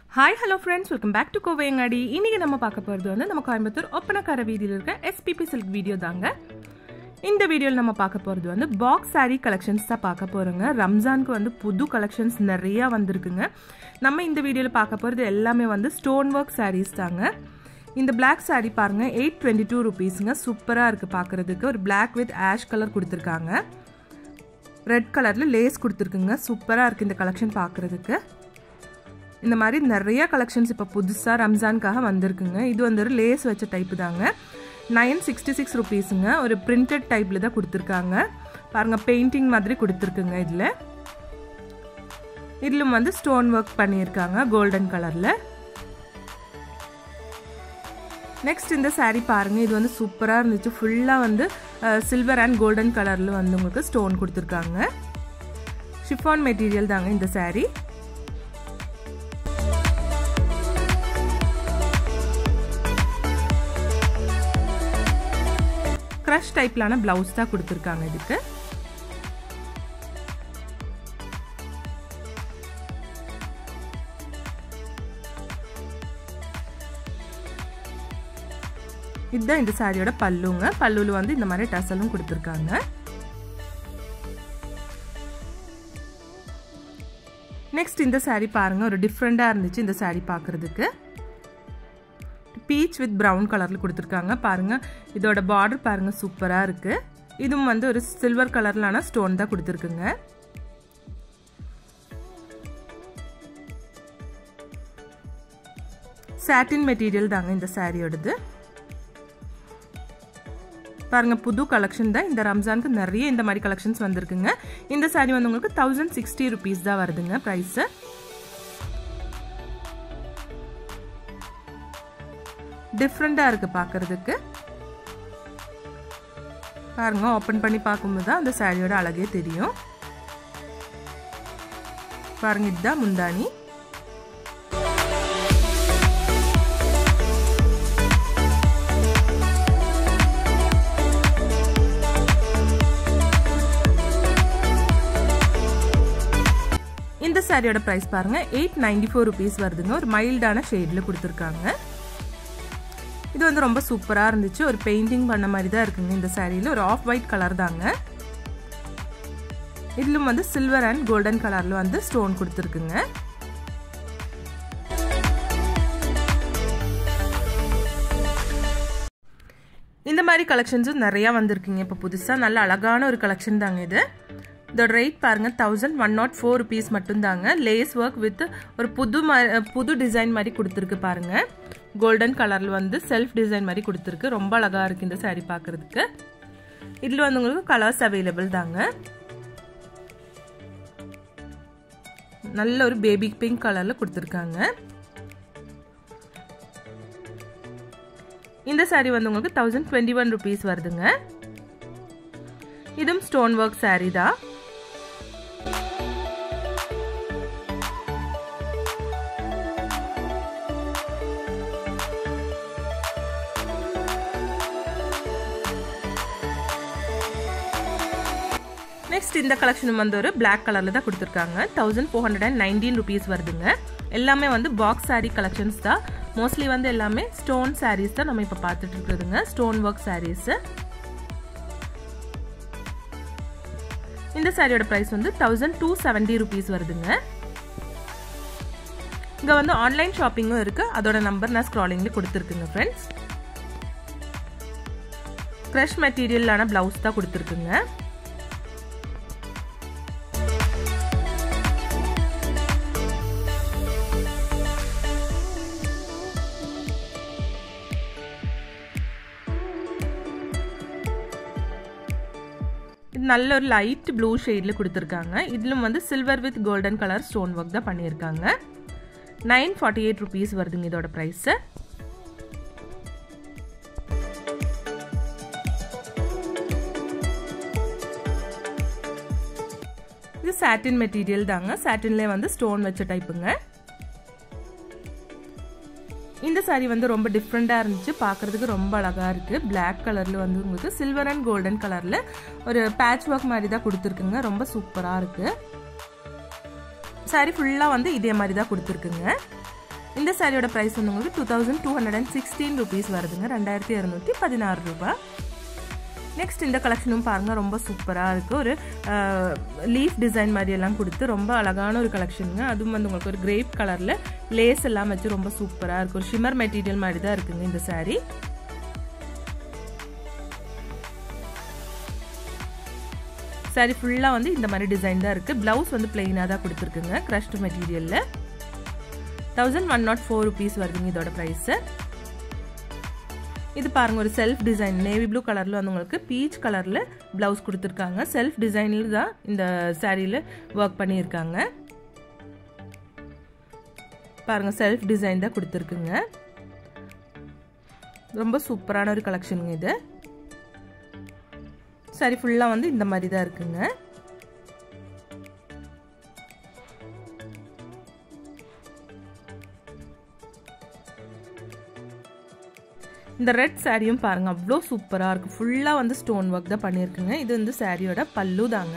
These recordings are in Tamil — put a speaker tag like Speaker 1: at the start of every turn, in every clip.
Speaker 1: hi hello friends welcome back to கோவையங்காடி இன்னைக்கு நம்ம பார்க்க போகிறது வந்து நம்ம கோயம்புத்தூர் ஒப்பனக்கார வீதியில் இருக்க எஸ்பிபி சில்க் வீடியோ தாங்க இந்த வீடியோவில் நம்ம பார்க்க போகிறது வந்து பாக்ஸ் சாரீ கலெக்ஷன்ஸ் தான் பார்க்க போகிறோங்க ரம்ஜானுக்கு வந்து புது கலெக்ஷன்ஸ் நிறையா வந்திருக்குங்க நம்ம இந்த வீடியோவில் பார்க்க போகிறது எல்லாமே வந்து ஸ்டோன் ஒர்க் சாரீஸ் தாங்க இந்த பிளாக் சாரீ பாருங்க எயிட் டுவெண்ட்டி டூ ருபீஸுங்க சூப்பராக இருக்குது பார்க்குறதுக்கு ஒரு பிளாக் வித் ஆஷ் கலர் கொடுத்துருக்காங்க ரெட் கலரில் லேஸ் கொடுத்துருக்குங்க சூப்பராக இருக்குது இந்த கலெக்ஷன் பார்க்குறதுக்கு இந்த மாதிரி நிறைய கலெக்ஷன்ஸ் இப்போ புதுசாக ரம்ஜானுக்காக வந்திருக்குங்க இது வந்து ஒரு லேஸ் வச்ச டைப்பு தாங்க நைன் சிக்ஸ்டி சிக்ஸ் ருபீஸுங்க ஒரு பிரிண்டட் டைப்பில் தான் கொடுத்துருக்காங்க பாருங்கள் பெயிண்டிங் மாதிரி கொடுத்துருக்குங்க இதில் இதிலும் வந்து ஸ்டோன் ஒர்க் பண்ணியிருக்காங்க கோல்டன் கலரில் நெக்ஸ்ட் இந்த சாரீ பாருங்கள் இது வந்து சூப்பராக இருந்துச்சு ஃபுல்லாக வந்து சில்வர் அண்ட் கோல்டன் கலரில் வந்து உங்களுக்கு ஸ்டோன் கொடுத்துருக்காங்க ஷிஃபான் மெட்டீரியல் தாங்க இந்த சாரீ க்ரஷ் டைப்லான பிளவுஸ் தான் கொடுத்துருக்காங்க இதுக்கு இதுதான் இந்த சாரியோட பல்லுங்க பல்லுல வந்து இந்த மாதிரி டசலும் கொடுத்துருக்காங்க நெக்ஸ்ட் இந்த சாரீ பாருங்க ஒரு டிஃப்ரெண்டாக இருந்துச்சு இந்த சாரீ பார்க்குறதுக்கு பீச் வித் ப்ரௌன் கலரில் கொடுத்துருக்காங்க பாருங்க இதோட பார்டர் பாருங்க சூப்பராக இருக்கு இதுவும் வந்து ஒரு சில்வர் கலர்லான ஸ்டோன் தான் கொடுத்துருக்குங்க சாட்டின் மெட்டீரியல் தாங்க இந்த சாரியோடது பாருங்க புது கலெக்ஷன் தான் இந்த ரம்ஜானுக்கு நிறைய இந்த மாதிரி கலெக்ஷன்ஸ் வந்திருக்குங்க இந்த சாரி வந்து உங்களுக்கு தௌசண்ட் சிக்ஸ்டி ருபீஸ் தான் வருதுங்க ப்ரைஸு டிஃப்ரெண்ட்டாக இருக்குது பார்க்குறதுக்கு பாருங்க ஓப்பன் பண்ணி பார்க்கும்போது தான் அந்த சாரியோட அழகே தெரியும் பாருங்க இதுதான் முந்தானி இந்த சாரியோட ப்ரைஸ் பாருங்க எயிட் நைன்டி ஃபோர் ருபீஸ் வருதுங்க ஒரு மைல்டான ஷேடில் கொடுத்துருக்காங்க இது வந்து ரொம்ப சூப்பராக இருந்துச்சு ஒரு பெயிண்டிங் பண்ண மாதிரி தான் இருக்குங்க இந்த சாரியில் ஒரு ஆஃப் ஒயிட் கலர் தாங்க இதிலும் வந்து சில்வர் அண்ட் கோல்டன் கலரில் வந்து ஸ்டோன் கொடுத்துருக்குங்க இந்த மாதிரி கலெக்ஷன்ஸும் நிறையா வந்திருக்குங்க இப்போ புதுசாக நல்ல அழகான ஒரு கலெக்ஷன் தாங்க இது இதோட ரேட் பாருங்கள் thousand one naught four rupees மட்டும்தாங்க லேஸ் ஒர்க் வித் ஒரு புது புது டிசைன் மாதிரி கொடுத்துருக்கு பாருங்கள் கோல்டன் கலரில் வந்து செல்ஃப் டிசைன் மாதிரி கொடுத்துருக்கு ரொம்ப அழகாக இருக்குது இந்த சாரீ பார்க்குறதுக்கு இதில் வந்து உங்களுக்கு கலர்ஸ் அவைலபிள் தாங்க நல்ல ஒரு பேபி பிங்க் கலரில் கொடுத்துருக்காங்க இந்த சாரீ வந்து உங்களுக்கு தௌசண்ட் டுவெண்ட்டி ஒன் ருபீஸ் வருதுங்க இதுவும் ஸ்டோன் ஒர்க் சாரீ தான் நெக்ஸ்ட் இந்த கலெக்ஷன் வந்து ஒரு பிளாக் கலரில் தான் கொடுத்துருக்காங்க thousand four hundred and nineteen rupees வருதுங்க எல்லாமே வந்து பாக்ஸ் சாரீ கலெக்ஷன்ஸ் தான் மோஸ்ட்லி வந்து எல்லாமே ஸ்டோன் சாரீஸ் தான் நம்ம இப்போ பார்த்துட்டு இருக்கிறதுங்க ஸ்டோன் ஒர்க் சாரீஸு இந்த சாரியோட ப்ரைஸ் வந்து தௌசண்ட் டூ செவன்ட்டி ருபீஸ் வருதுங்க இங்கே வந்து ஆன்லைன் ஷாப்பிங்கும் இருக்குது அதோட நம்பர் நான் ஸ்க்ராலிங்கில் கொடுத்துருக்குங்க ஃப்ரெண்ட்ஸ் க்ரஷ் மெட்டீரியலான ப்ளவுஸ் தான் கொடுத்துருக்குங்க இது நல்ல ஒரு லைட் ப்ளூ ஷேடில் கொடுத்துருக்காங்க இதிலும் வந்து silver with golden colour stone work தான் பண்ணியிருக்காங்க நைன் ஃபார்ட்டி எயிட் ருபீஸ் வருதுங்க இதோட ப்ரைஸு இது சாட்டின் மெட்டீரியல் தாங்க சாட்டின்லேயே வந்து ஸ்டோன் வச்ச டைப்புங்க இந்த சாரீ வந்து ரொம்ப டிஃப்ரெண்ட்டாக இருந்துச்சு பார்க்குறதுக்கு ரொம்ப அழகாக இருக்குது பிளாக் கலரில் வந்து உங்களுக்கு சில்வர் அண்ட் கோல்டன் கலரில் ஒரு பேட்ச் ஒர்க் மாதிரி தான் கொடுத்துருக்குங்க ரொம்ப சூப்பராக இருக்குது சாரீ ஃபுல்லாக வந்து இதே மாதிரி தான் கொடுத்துருக்குங்க இந்த சாரியோட ப்ரைஸ் வந்து உங்களுக்கு two thousand two hundred and sixteen rupees வருதுங்க ரெண்டாயிரத்தி இரநூத்தி பதினாறு ரூபாய் நெக்ஸ்ட் இந்த கலெக்ஷனும் பாருங்கள் ரொம்ப சூப்பராக இருக்குது ஒரு லீஃப் டிசைன் மாதிரி எல்லாம் கொடுத்து ரொம்ப அழகான ஒரு கலெக்ஷனுங்க அதுவும் வந்து உங்களுக்கு ஒரு கிரேப் கலரில் லேஸ் எல்லாம் வச்சு ரொம்ப சூப்பராக இருக்குது ஒரு ஷிமர் மெட்டீரியல் மாதிரி தான் இருக்குங்க இந்த சாரீ சாரி ஃபுல்லாக வந்து இந்த மாதிரி டிசைன் தான் இருக்குது ப்ளவுஸ் வந்து பிளெயினாக தான் கொடுத்துருக்குங்க க்ரஷ்ட் மெட்டீரியலில் thousand one naught four rupees வருதுங்க இதோட ப்ரைஸு இது பாருங்கள் ஒரு செல்ஃப் டிசைன் நேவி ப்ளூ கலரில் வந்து உங்களுக்கு பீச் கலரில் ப்ளவுஸ் கொடுத்துருக்காங்க செல்ஃப் டிசைனில் தான் இந்த சாரியில் ஒர்க் பண்ணியிருக்காங்க பாருங்கள் செல்ஃப் டிசைன் தான் கொடுத்துருக்குங்க ரொம்ப சூப்பரான ஒரு கலெக்ஷனுங்க இது சாரி ஃபுல்லாக வந்து இந்த மாதிரி தான் இருக்குங்க இந்த ரெட் சாரியும் பாருங்கள் அவ்வளோ சூப்பராக இருக்குது ஃபுல்லாக வந்து ஸ்டோன் ஒர்க் தான் பண்ணியிருக்குங்க இது வந்து சாரியோட பல்லு தாங்க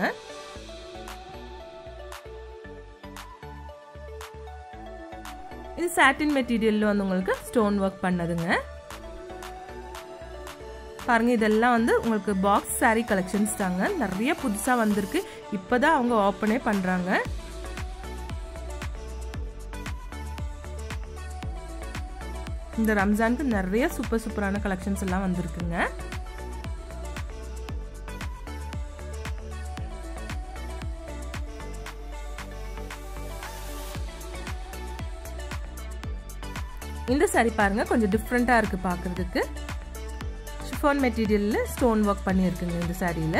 Speaker 1: இது சாட்டின் மெட்டீரியலில் வந்து உங்களுக்கு ஸ்டோன் ஒர்க் பண்ணதுங்க பாருங்க இதெல்லாம் வந்து உங்களுக்கு பாக்ஸ் சாரீ கலெக்ஷன்ஸ் தாங்க நிறைய புதுசாக வந்திருக்கு இப்போதான் அவங்க ஓப்பனே பண்ணுறாங்க இந்த ரம்ஜானுக்கு நிறைய சூப்பர் சூப்பரான கலெக்ஷன்ஸ் எல்லாம் வந்திருக்குங்க இந்த சாரி பாருங்க கொஞ்சம் டிஃப்ரெண்ட்டாக இருக்குது பார்க்குறதுக்கு ஷிஃபான் மெட்டீரியலில் ஸ்டோன் ஒர்க் பண்ணியிருக்குங்க இந்த சாரியில்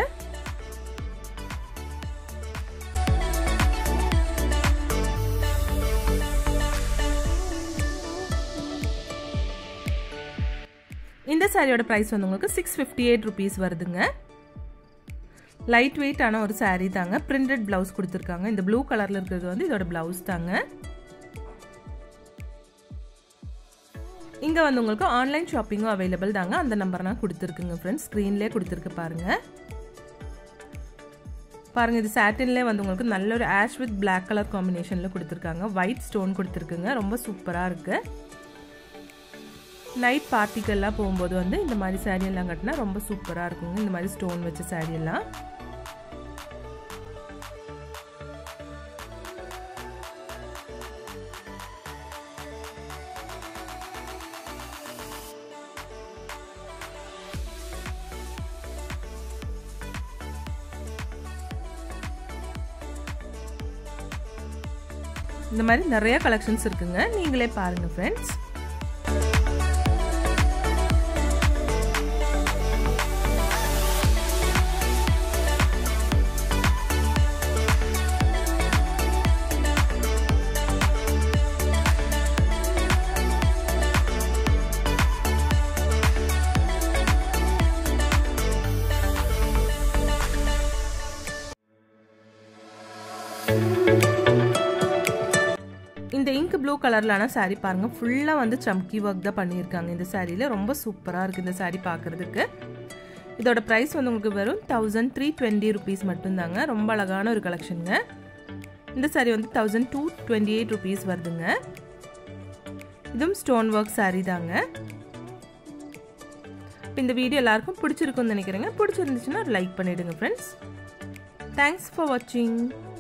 Speaker 1: இந்த சாரியோட ப்ரைஸ் வந்து உங்களுக்கு சிக்ஸ் ஃபிஃப்டி எயிட் ருபீஸ் வருதுங்க லைட் வெயிட்டான ஒரு சாரீ தாங்க பிரிண்டட் ப்ளவுஸ் கொடுத்துருக்காங்க இந்த ப்ளூ கலரில் இருக்கிறது வந்து இதோட ப்ளவுஸ் தாங்க இங்கே வந்து உங்களுக்கு ஆன்லைன் ஷாப்பிங்கும் அவைலபிள் தாங்க அந்த நம்பர் நான் கொடுத்துருக்குங்க ஃப்ரெண்ட்ஸ் ஸ்க்ரீன்லேயே கொடுத்துருக்கு பாருங்கள் பாருங்கள் இது சாட்டின்லேயே வந்து உங்களுக்கு நல்ல ஒரு ஆஷ் வித் பிளாக் கலர் காம்பினேஷனில் கொடுத்துருக்காங்க ஒயிட் ஸ்டோன் கொடுத்துருக்குங்க ரொம்ப சூப்பராக இருக்குது நைட் பார்ட்டிக்கெல்லாம் போகும்போது வந்து இந்த மாதிரி சாரீ எல்லாம் கட்டினா ரொம்ப சூப்பராக இருக்குங்க இந்த மாதிரி ஸ்டோன் வச்ச சாரீ எல்லாம் இந்த மாதிரி நிறைய கலெக்ஷன்ஸ் இருக்குங்க நீங்களே பாருங்க ஃப்ரெண்ட்ஸ் இந்த இங்க் ப்ளூ கலர்லான சாரீ பாருங்க ஃபுல்லாக வந்து சம்கி ஒர்க் தான் பண்ணியிருக்காங்க இந்த சாரியில் ரொம்ப சூப்பராக இருக்குது இந்த சாரீ பார்க்குறதுக்கு இதோட ப்ரைஸ் வந்து உங்களுக்கு வெறும் தௌசண்ட் த்ரீ டுவெண்ட்டி ருபீஸ் மட்டும்தாங்க ரொம்ப அழகான ஒரு கலெக்ஷனுங்க இந்த சாரீ வந்து thousand two twenty eight rupees வருதுங்க இதுவும் ஸ்டோன் ஒர்க் சாரீ தாங்க இந்த வீடியோ எல்லாருக்கும் பிடிச்சிருக்குன்னு நினைக்கிறேங்க பிடிச்சிருந்துச்சுன்னா லைக் பண்ணிவிடுங்க ஃப்ரெண்ட்ஸ் தேங்க்ஸ் ஃபார் வாட்சிங்